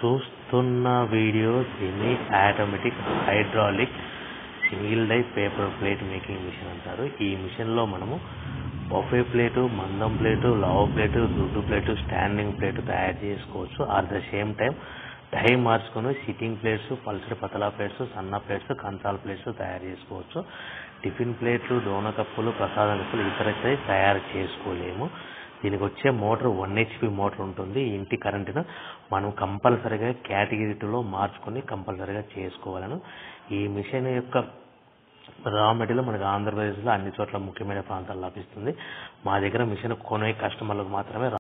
చూస్తున్న video semi automatic hydraulic single die paper plate making machine అంటారు ఈ మిషన్లో మనము బఫే ప్లేటు మందం ప్లేటు లావ్ ప్లేటు దుడ్డు ప్లేటు స్టాండింగ్ ప్లేటు తయారు చేసుకోవచ్చు at the same time die మార్చుకొని సిట్టింగ్ ప్లేట్స్ పల్చడి పతలా ప్లేట్స్ సన్న ప్లేట్స్ కంచాల ప్లేట్స్ తయారు చేసుకోవచ్చు టిఫిన్ ప్లేట్లు డోన కప్పులు ప్రసాదం కప్పులు ఇతరత్ర తయారు చేసుకోలేము దీనికి వచ్చే మోటార్ వన్ హెచ్పి మోటార్ ఉంటుంది ఇంటి కరెంటును మనం కంపల్సరీగా కేటగిరీ టూలో మార్చుకొని కంపల్సరీగా చేసుకోవాలను ఈ మిషన్ యొక్క రా మెటీరియల్ మనకి ఆంధ్రప్రదేశ్లో అన్ని చోట్ల ముఖ్యమైన ప్రాంతాల్లో లభిస్తుంది మా దగ్గర మిషన్ కొనే కస్టమర్లకు మాత్రమే